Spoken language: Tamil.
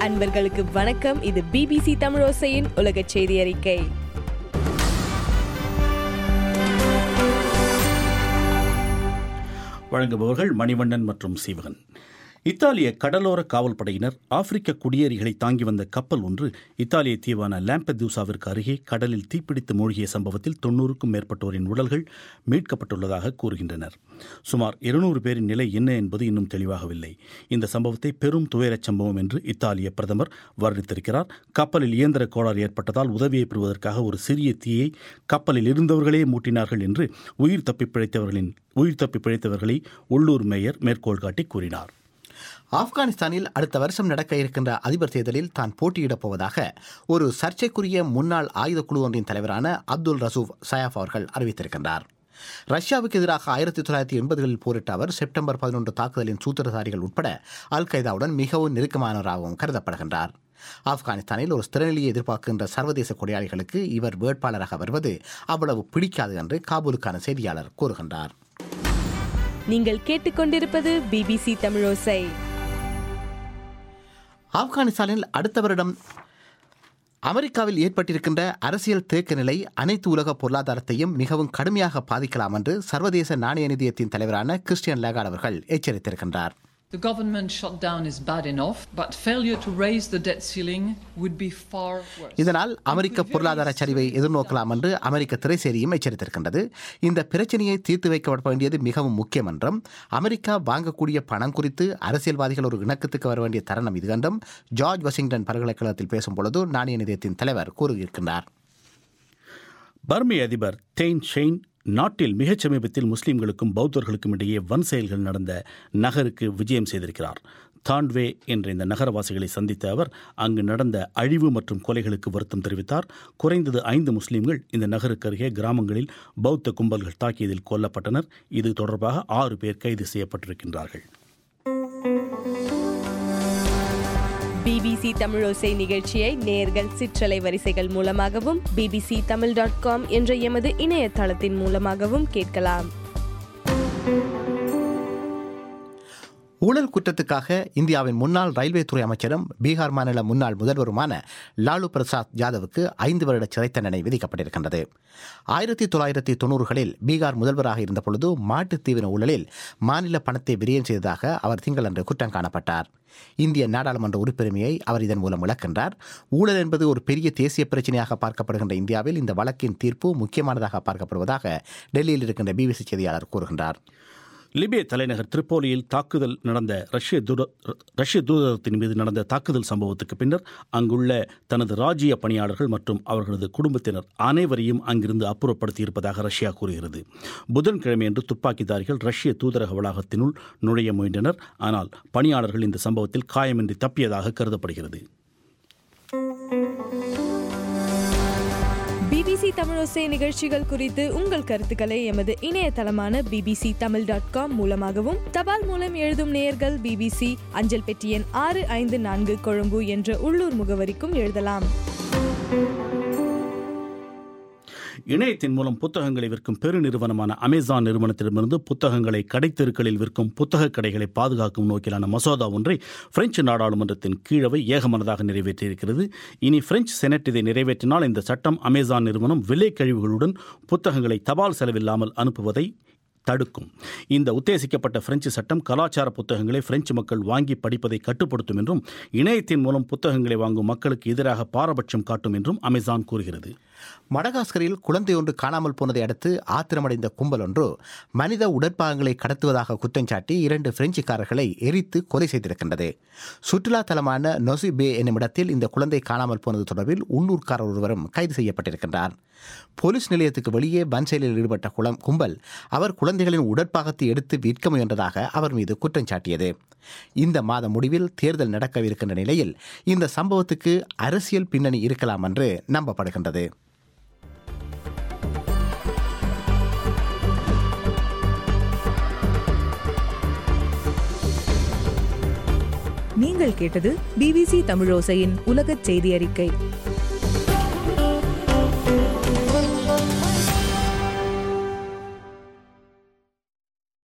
அன்பர்களுக்கு வணக்கம் இது பிபிசி தமிழோசையின் உலக செய்தி அறிக்கை வழங்குபவர்கள் மணிவண்ணன் மற்றும் சீவகன் இத்தாலிய கடலோர காவல் படையினர் ஆப்பிரிக்க குடியேறிகளை தாங்கி வந்த கப்பல் ஒன்று இத்தாலிய தீவான லாம்பெதூசாவிற்கு அருகே கடலில் தீப்பிடித்து மூழ்கிய சம்பவத்தில் தொன்னூறுக்கும் மேற்பட்டோரின் உடல்கள் மீட்கப்பட்டுள்ளதாக கூறுகின்றனர் சுமார் இருநூறு பேரின் நிலை என்ன என்பது இன்னும் தெளிவாகவில்லை இந்த சம்பவத்தை பெரும் துயரச் சம்பவம் என்று இத்தாலிய பிரதமர் வர்ணித்திருக்கிறார் கப்பலில் இயந்திர கோளாறு ஏற்பட்டதால் உதவியை பெறுவதற்காக ஒரு சிறிய தீயை கப்பலில் இருந்தவர்களே மூட்டினார்கள் என்று உயிர் தப்பி பிழைத்தவர்களின் உயிர் தப்பி பிழைத்தவர்களை உள்ளூர் மேயர் மேற்கோள் காட்டி கூறினார் ஆப்கானிஸ்தானில் அடுத்த வருஷம் நடக்க இருக்கின்ற அதிபர் தேர்தலில் தான் போட்டியிடப் போவதாக ஒரு சர்ச்சைக்குரிய முன்னாள் ஆயுதக்குழு ஒன்றின் தலைவரான அப்துல் ரசூப் சயாப் அவர்கள் அறிவித்திருக்கின்றார் ரஷ்யாவுக்கு எதிராக ஆயிரத்தி தொள்ளாயிரத்தி எண்பதுகளில் போரிட்ட அவர் செப்டம்பர் பதினொன்று தாக்குதலின் சூத்திரதாரிகள் உட்பட அல் கைதாவுடன் மிகவும் நெருக்கமானவராகவும் கருதப்படுகின்றார் ஆப்கானிஸ்தானில் ஒரு ஸ்திரநிலையை எதிர்பார்க்கின்ற சர்வதேச கொடையாளிகளுக்கு இவர் வேட்பாளராக வருவது அவ்வளவு பிடிக்காது என்று காபூலுக்கான செய்தியாளர் கூறுகின்றார் நீங்கள் கேட்டுக்கொண்டிருப்பது பிபிசி தமிழோசை ஆப்கானிஸ்தானில் அடுத்த வருடம் அமெரிக்காவில் ஏற்பட்டிருக்கின்ற அரசியல் தேக்க நிலை அனைத்து உலக பொருளாதாரத்தையும் மிகவும் கடுமையாக பாதிக்கலாம் என்று சர்வதேச நாணய நிதியத்தின் தலைவரான கிறிஸ்டியன் லேகார்ட் அவர்கள் எச்சரித்திருக்கின்றார் The government shutdown is bad enough, but failure to raise the debt ceiling would be far worse. இதனால் அமெரிக்க பொருளாதார சரிவை எதிர்நோக்கலாம் என்று அமெரிக்க திரைசேரியும் எச்சரித்திருக்கின்றது இந்த பிரச்சனையை தீர்த்து வைக்கப்பட வேண்டியது மிகவும் முக்கியம் என்றும் அமெரிக்கா வாங்கக்கூடிய பணம் குறித்து அரசியல்வாதிகள் ஒரு இணக்கத்துக்கு வர வேண்டிய தருணம் இது என்றும் ஜார்ஜ் வாஷிங்டன் பல்கலைக்கழகத்தில் பேசும் பொழுது நாணய நிதியத்தின் தலைவர் கூறியிருக்கின்றார் பர்மி அதிபர் தெயின் ஷெயின் நாட்டில் மிகச் சமீபத்தில் முஸ்லிம்களுக்கும் பௌத்தர்களுக்கும் இடையே வன் செயல்கள் நடந்த நகருக்கு விஜயம் செய்திருக்கிறார் தான்வே என்ற இந்த நகரவாசிகளை சந்தித்த அவர் அங்கு நடந்த அழிவு மற்றும் கொலைகளுக்கு வருத்தம் தெரிவித்தார் குறைந்தது ஐந்து முஸ்லிம்கள் இந்த நகருக்கு அருகே கிராமங்களில் பௌத்த கும்பல்கள் தாக்கியதில் கொல்லப்பட்டனர் இது தொடர்பாக ஆறு பேர் கைது செய்யப்பட்டிருக்கின்றார்கள் பிபிசி தமிழோசை நிகழ்ச்சியை நேர்கள் சிற்றலை வரிசைகள் மூலமாகவும் பிபிசி தமிழ் டாட் காம் என்ற எமது இணையதளத்தின் மூலமாகவும் கேட்கலாம் ஊழல் குற்றத்துக்காக இந்தியாவின் முன்னாள் ரயில்வே துறை அமைச்சரும் பீகார் மாநில முன்னாள் முதல்வருமான லாலு பிரசாத் யாதவுக்கு ஐந்து வருட சிறை தண்டனை விதிக்கப்பட்டிருக்கின்றது ஆயிரத்தி தொள்ளாயிரத்தி தொண்ணூறுகளில் பீகார் முதல்வராக இருந்த பொழுது மாட்டுத்தீவின ஊழலில் மாநில பணத்தை விரயம் செய்ததாக அவர் திங்களன்று குற்றம் காணப்பட்டார் இந்திய நாடாளுமன்ற உறுப்பினரையை அவர் இதன் மூலம் இழக்கின்றார் ஊழல் என்பது ஒரு பெரிய தேசிய பிரச்சனையாக பார்க்கப்படுகின்ற இந்தியாவில் இந்த வழக்கின் தீர்ப்பு முக்கியமானதாக பார்க்கப்படுவதாக டெல்லியில் இருக்கின்ற பிபிசி செய்தியாளர் கூறுகின்றார் லிபிய தலைநகர் திரிப்போலியில் தாக்குதல் நடந்த ரஷ்ய தூர ரஷ்ய தூதரகத்தின் மீது நடந்த தாக்குதல் சம்பவத்துக்கு பின்னர் அங்குள்ள தனது ராஜ்ய பணியாளர்கள் மற்றும் அவர்களது குடும்பத்தினர் அனைவரையும் அங்கிருந்து அப்புறப்படுத்தி இருப்பதாக ரஷ்யா கூறுகிறது புதன்கிழமையன்று துப்பாக்கிதாரிகள் ரஷ்ய தூதரக வளாகத்தினுள் நுழைய முயன்றனர் ஆனால் பணியாளர்கள் இந்த சம்பவத்தில் காயமின்றி தப்பியதாக கருதப்படுகிறது பிபிசி தமிழோசை நிகழ்ச்சிகள் குறித்து உங்கள் கருத்துக்களை எமது இணையதளமான பிபிசி தமிழ் டாட் காம் மூலமாகவும் தபால் மூலம் எழுதும் நேயர்கள் பிபிசி அஞ்சல் பெட்டி எண் ஆறு ஐந்து நான்கு கொழும்பு என்ற உள்ளூர் முகவரிக்கும் எழுதலாம் இணையத்தின் மூலம் புத்தகங்களை விற்கும் பெருநிறுவனமான அமேசான் நிறுவனத்திடமிருந்து புத்தகங்களை கடைத்தெருக்களில் விற்கும் புத்தகக் கடைகளை பாதுகாக்கும் நோக்கிலான மசோதா ஒன்றை பிரெஞ்சு நாடாளுமன்றத்தின் கீழவை ஏகமனதாக நிறைவேற்றியிருக்கிறது இனி பிரெஞ்சு செனட் இதை நிறைவேற்றினால் இந்த சட்டம் அமேசான் நிறுவனம் விலை கழிவுகளுடன் புத்தகங்களை தபால் செலவில்லாமல் அனுப்புவதை தடுக்கும் இந்த உத்தேசிக்கப்பட்ட பிரெஞ்சு சட்டம் கலாச்சார புத்தகங்களை பிரெஞ்சு மக்கள் வாங்கி படிப்பதை கட்டுப்படுத்தும் என்றும் இணையத்தின் மூலம் புத்தகங்களை வாங்கும் மக்களுக்கு எதிராக பாரபட்சம் காட்டும் என்றும் அமேசான் கூறுகிறது மடகாஸ்கரில் குழந்தை ஒன்று காணாமல் போனதை அடுத்து ஆத்திரமடைந்த கும்பல் ஒன்று மனித உடற்பாகங்களை கடத்துவதாக குற்றம் சாட்டி இரண்டு பிரெஞ்சுக்காரர்களை எரித்து கொலை செய்திருக்கின்றது சுற்றுலா தலமான நொசி பே என்னும் இடத்தில் இந்த குழந்தை காணாமல் போனது தொடர்பில் உள்ளூர்காரர் ஒருவரும் கைது செய்யப்பட்டிருக்கின்றார் போலீஸ் நிலையத்துக்கு வெளியே வன் செயலில் ஈடுபட்ட குளம் கும்பல் அவர் குழந்தைகளின் உடற்பாகத்தை எடுத்து விற்க முயன்றதாக அவர் மீது குற்றம் சாட்டியது இந்த மாத முடிவில் தேர்தல் நடக்கவிருக்கின்ற நிலையில் இந்த சம்பவத்துக்கு அரசியல் பின்னணி இருக்கலாம் என்று நம்பப்படுகின்றது நீங்கள் கேட்டது பிபிசி தமிழோசையின் உலகச் செய்தி அறிக்கை